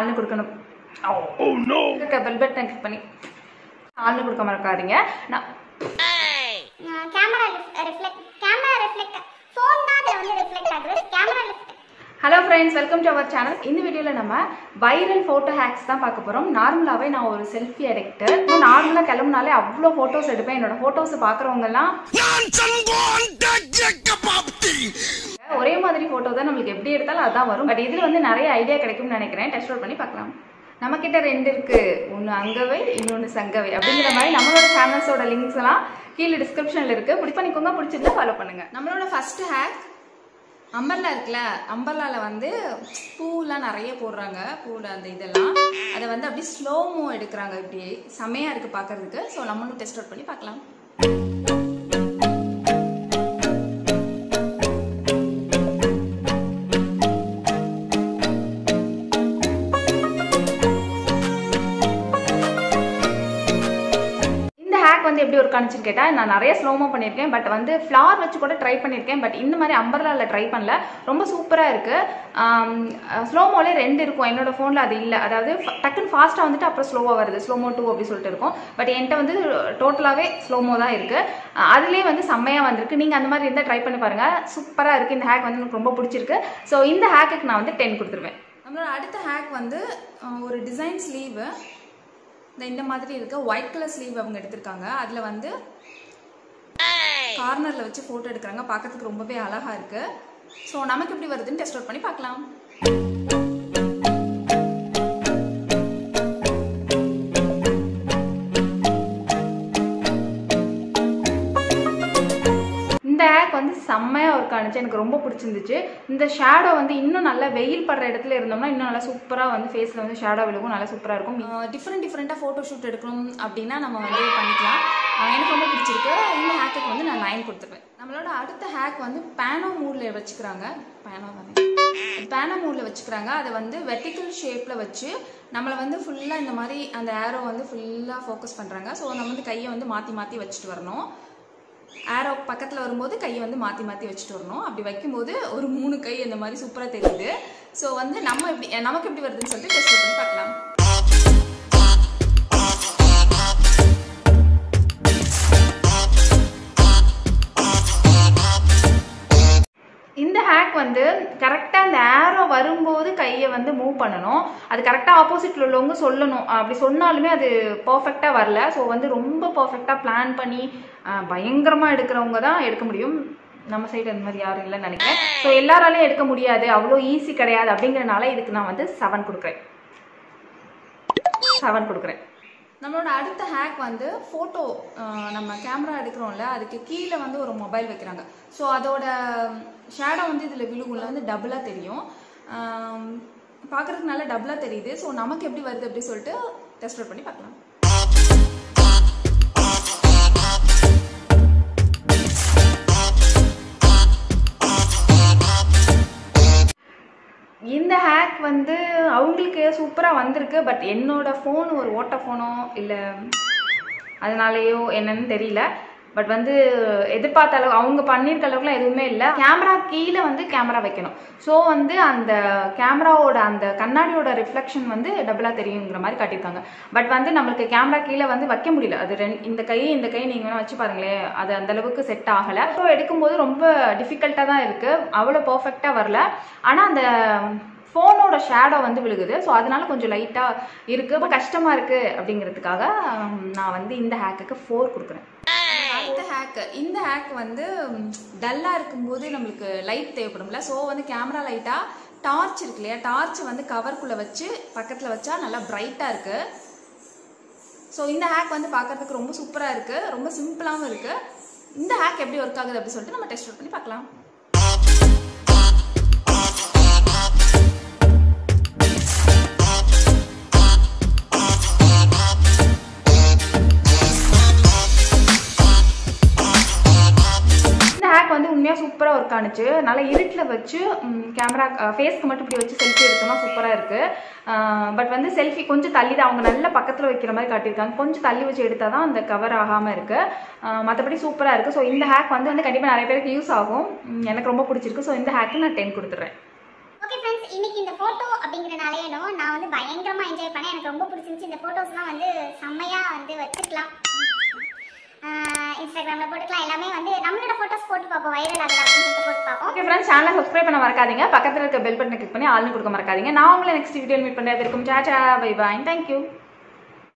ஆள்னு கொடுக்கணும் இருக்க பெல் பட்டன் கிளிக் பண்ணி ஆள்னு கொடுக்க மறக்காதீங்க நான் camera reflect camera reflect phone தான் அதில் வந்து ரிஃப்ளெக்ட் ஆகுது camera hello friends welcome to our channel இந்த வீடியோவில் நம்ம வைரல் ஃபோட்டோ ஹேக்ஸ் தான் பார்க்க போகிறோம் நார்மலாகவே நான் ஒரு செல்ஃபி அடிக்டர் நார்மலாக கிளம்புனாலே அவ்வளோ ஃபோட்டோஸ் எடுப்பேன் என்னோட ஃபோட்டோஸ் பார்க்குறவங்கலாம் ஒரே மாதிரி ஃபோட்டோ தான் நம்மளுக்கு எப்படி எடுத்தாலும் அதான் வரும் பட் இதில் வந்து நிறைய ஐடியா கிடைக்கும்னு நினைக்கிறேன் டெஸ்ட் அவுட் பண்ணி பார்க்கலாம் நம்ம கிட்ட ரெண்டு இருக்கு ஒன்று அங்கவை இன்னொன்று சங்கவை அப்படிங்கிற மாதிரி நம்மளோட சேனல்ஸோட லிங்க்ஸ் எல்லாம் கீழே டிஸ்கிரிப்ஷனில் இருக்கு பிடிச்சி பண்ணிக்கோங்க பிடிச்சிருந்தா ஃபாலோ பண்ணுங்க நம்மளோட ஃபர்ஸ்ட் ஹேக் அம்பர்லா இருக்குல்ல அம்பர்லால வந்து பூலாம் நிறைய போடுறாங்க பூல அந்த இதெல்லாம் அதை வந்து அப்படியே ஸ்லோமோ எடுக்கிறாங்க இப்படி செமையா இருக்கு பார்க்கிறதுக்கு ஸோ நம்மளும் டெஸ்ட் அவுட் பண்ணி பார்க்கலாம் இந்த ஹேக் வந்து எப்படி ஒரு காணிச்சுன்னு கேட்டால் நான் நிறைய ஸ்லோமோ பண்ணியிருக்கேன் பட் வந்து ஃப்ளார் வச்சு கூட ட்ரை பண்ணியிருக்கேன் பட் இந்த மாதிரி அம்பர்லாவில் ட்ரை பண்ணல ரொம்ப சூப்பராக இருக்குது ஸ்லோமோலே ரெண்டு இருக்கும் என்னோட ஃபோனில் அது இல்லை அதாவது ஃப- டக்குன்னு ஃபாஸ்ட்டாக வந்துட்டு அப்புறம் ஸ்லோவாக வருது ஸ்லோமோ டூ அப்படி சொல்லிட்டு இருக்கும் பட் என்கிட்ட வந்து டோட்டலாகவே ஸ்லோமோ தான் இருக்குது அதுலேயே வந்து செம்மையாக வந்திருக்கு நீங்கள் அந்த மாதிரி இருந்தால் ட்ரை பண்ணி பாருங்கள் சூப்பராக இருக்குது இந்த ஹேக் வந்து எனக்கு ரொம்ப பிடிச்சிருக்கு ஸோ இந்த ஹேக்குக்கு நான் வந்து டென் கொடுத்துருவேன் நம்மளோட அடுத்த ஹேக் வந்து அஹ், ஒரு டிசைன் ஸ்லீவு இந்த இந்த மாதிரி இருக்க ஒயிட் கலர் ஸ்லீவ் அவங்க எடுத்திருக்காங்க அதுல வந்து கார்னர்ல வச்சு போட்டோ எடுக்கிறாங்க பார்க்கறதுக்கு ரொம்பவே அழகா இருக்கு ஸோ நமக்கு எப்படி வருதுன்னு டெஸ்ட் அவுட் பண்ணி பார்க்கலாம் இந்த ஹேக் வந்து செம்மையா ஒர்க் ஆனிச்சு எனக்கு ரொம்ப பிடிச்சிருந்துச்சு இந்த ஷேடோ வந்து இன்னும் நல்லா வெயில் படுற இடத்துல இருந்தோம்னா இன்னும் நல்லா சூப்பரா வந்து ஃபேஸ்ல வந்து ஷேடோ விழுகும் நல்லா சூப்பரா இருக்கும் டிஃப்ரெண்ட் டிஃப்ரெண்டா ஃபோட்டோ ஷூட் எடுக்கணும் அப்படின்னா நம்ம வந்து பண்ணிக்கலாம் அஹ் எனக்கு ரொம்ப பிடிச்சிருக்கு இந்த ஹேக்குக்கு வந்து நான் நைன் கொடுத்துருவேன் நம்மளோட அடுத்த ஹேக் வந்து பேனோ மூட்ல வச்சுக்கிறாங்க பேனோ தானே பேனோ மூட்ல வச்சுக்கிறாங்க அதை வந்து வெர்டிக்கல் ஷேப்ல வச்சு நம்மளை வந்து ஃபுல்லா இந்த மாதிரி அந்த ஏரோ வந்து ஃபுல்லா ஃபோக்கஸ் பண்றாங்க ஸோ நம்ம வந்து கையை வந்து மாத்தி மாத்தி வச்சுட்டு வரணும் ஏரோ பக்கத்தில் வரும்போது கையை வந்து மாற்றி மாற்றி வச்சுட்டு வரணும் அப்படி வைக்கும்போது ஒரு மூணு கை அந்த மாதிரி சூப்பராக தெரியுது ஸோ வந்து நம்ம எப்படி நமக்கு எப்படி வருதுன்னு சொல்லிட்டு டெஸ்ட் பண்ணி பார்க்கலாம் இந்த ஹேக் வந்து கரெக்டாக அந்த ஏரோ வரும்போது கையை வந்து மூவ் பண்ணணும் அது கரெக்டாக ஆப்போசிட்டில் உள்ளவங்க சொல்லணும் அப்படி சொன்னாலுமே அது பர்ஃபெக்டாக வரல ஸோ வந்து ரொம்ப பர்ஃபெக்டாக பிளான் பண்ணி பயங்கரமாக எடுக்கிறவங்க தான் எடுக்க முடியும் நம்ம சைடு அந்த மாதிரி யாரும் இல்லைன்னு நினைக்கிறேன் ஸோ எல்லாராலையும் எடுக்க முடியாது அவ்வளோ ஈஸி கிடையாது அப்படிங்கிறனால இதுக்கு நான் வந்து செவன் கொடுக்குறேன் செவன் கொடுக்குறேன் நம்மளோட அடுத்த ஹேக் வந்து ஃபோட்டோ நம்ம கேமரா எடுக்கிறோம்ல அதுக்கு கீழே வந்து ஒரு மொபைல் வைக்கிறாங்க ஸோ அதோட ஷேடோ வந்து இதில் விழுகும்ல வந்து டபுளாக தெரியும் பார்க்குறதுக்கு நல்லா டபுளாக தெரியுது ஸோ நமக்கு எப்படி வருது அப்படி சொல்லிட்டு டெஸ்ட் அவுட் பண்ணி பார்க்கலாம் இந்த ஹேக் வந்து அவங்களுக்கு சூப்பராக வந்திருக்கு பட் என்னோட ஃபோன் ஒரு ஓட்ட ஃபோனோ இல்லை அதனாலேயோ என்னன்னு தெரியல பட் வந்து எதிர்பார்த்த அளவு அவங்க பண்ணியிருக்க அளவுக்குலாம் எதுவுமே இல்லை கேமரா கீழே வந்து கேமரா வைக்கணும் ஸோ வந்து அந்த கேமராவோட அந்த கண்ணாடியோட ரிஃப்ளெக்ஷன் வந்து டபுளாக தெரியுங்கிற மாதிரி காட்டியிருக்காங்க பட் வந்து நம்மளுக்கு கேமரா கீழே வந்து வைக்க முடியல அது ரெண்டு இந்த கை இந்த கை நீங்கள் வேணால் வச்சு பாருங்களேன் அது அந்த அளவுக்கு செட் ஆகலை ஸோ எடுக்கும்போது ரொம்ப டிஃபிகல்ட்டாக தான் இருக்குது அவ்வளோ பர்ஃபெக்டாக வரல ஆனால் அந்த ஃபோனோட ஷேடோ வந்து விழுகுது ஸோ அதனால கொஞ்சம் லைட்டாக இருக்குது ரொம்ப கஷ்டமாக இருக்குது அப்படிங்கிறதுக்காக ஹம், நான் வந்து இந்த ஹேக்குக்கு ஃபோர் கொடுக்குறேன் அடுத்த ஹேக் இந்த ஹேக் வந்து டல்லாக இருக்கும்போது நம்மளுக்கு லைட் தேவைப்படும்ல ஸோ வந்து கேமரா லைட்டாக டார்ச் இருக்கு இல்லையா டார்ச் வந்து கவர்க்குள்ளே வச்சு பக்கத்தில் வச்சா நல்லா பிரைட்டாக இருக்குது ஸோ இந்த ஹேக் வந்து பார்க்கறதுக்கு ரொம்ப சூப்பராக இருக்குது ரொம்ப சிம்பிளாகவும் இருக்குது இந்த ஹேக் எப்படி ஒர்க் ஆகுது அப்படின்னு சொல்லிட்டு நம்ம டெஸ்ட் பண்ணி பார்க்கலாம் இந்த ஹேக் வந்து உண்மையாக சூப்பராக ஒர்க் ஆனுச்சு நல்லா இருட்டில் வச்சு கேமரா ஃபேஸ்க்கு மட்டும் இப்படி வச்சு செல்ஃபி எடுத்தோம்னா சூப்பராக இருக்குது பட் வந்து செல்ஃபி கொஞ்சம் தள்ளி தான் அவங்க நல்ல பக்கத்தில் வைக்கிற மாதிரி காட்டியிருக்காங்க கொஞ்சம் தள்ளி வச்சு எடுத்தால் தான் அந்த கவர் ஆகாமல் இருக்குது மற்றபடி சூப்பராக இருக்குது ஸோ இந்த ஹேக் வந்து வந்து கண்டிப்பாக நிறைய பேருக்கு யூஸ் ஆகும் உம், எனக்கு ரொம்ப பிடிச்சிருக்கு ஸோ இந்த ஹேக்கு நான் டென் கொடுத்துட்றேன் ஓகே ஃப்ரெண்ட்ஸ் ஃப்ரெண்ட்ஸ் இன்னைக்கு இந்த ஃபோட்டோ அப்படிங்கிறனாலே என்னவோ நான் வந்து பயங்கரமாக என்ஜாய் பண்ணேன் எனக்கு ரொம்ப பிடிச்சிருந்துச்சு இந்த ஃபோட்டோஸ்லாம் வந்து செம்மையாக வந்து வச்சுக்கலாம் இன்ஸ்டாகிராமில் போட்டுக்கலாம் எல்லாமே வந்து நம்மளோட ஃபோட்டோஸ் போட்டு பார்ப்போம் வைரல் ஆகுது அப்படின்னு சொல்லிட்டு போட்டு பார்ப்போம் ஓகே ஃப்ரெண்ட்ஸ் சேனலை சப்ஸ்கிரைப் பண்ண மறக்காதீங்க பக்கத்தில் இருக்க பெல் பட்டனை கிளிக் பண்ணி ஆள்னு கொடுக்க மறக்காதீங்க நான் உங்களை நெக்ஸ்ட் வீடியோ மீட் பண்ணுறது இருக்கும் சாச்சா பை பாய் தேங்க்யூ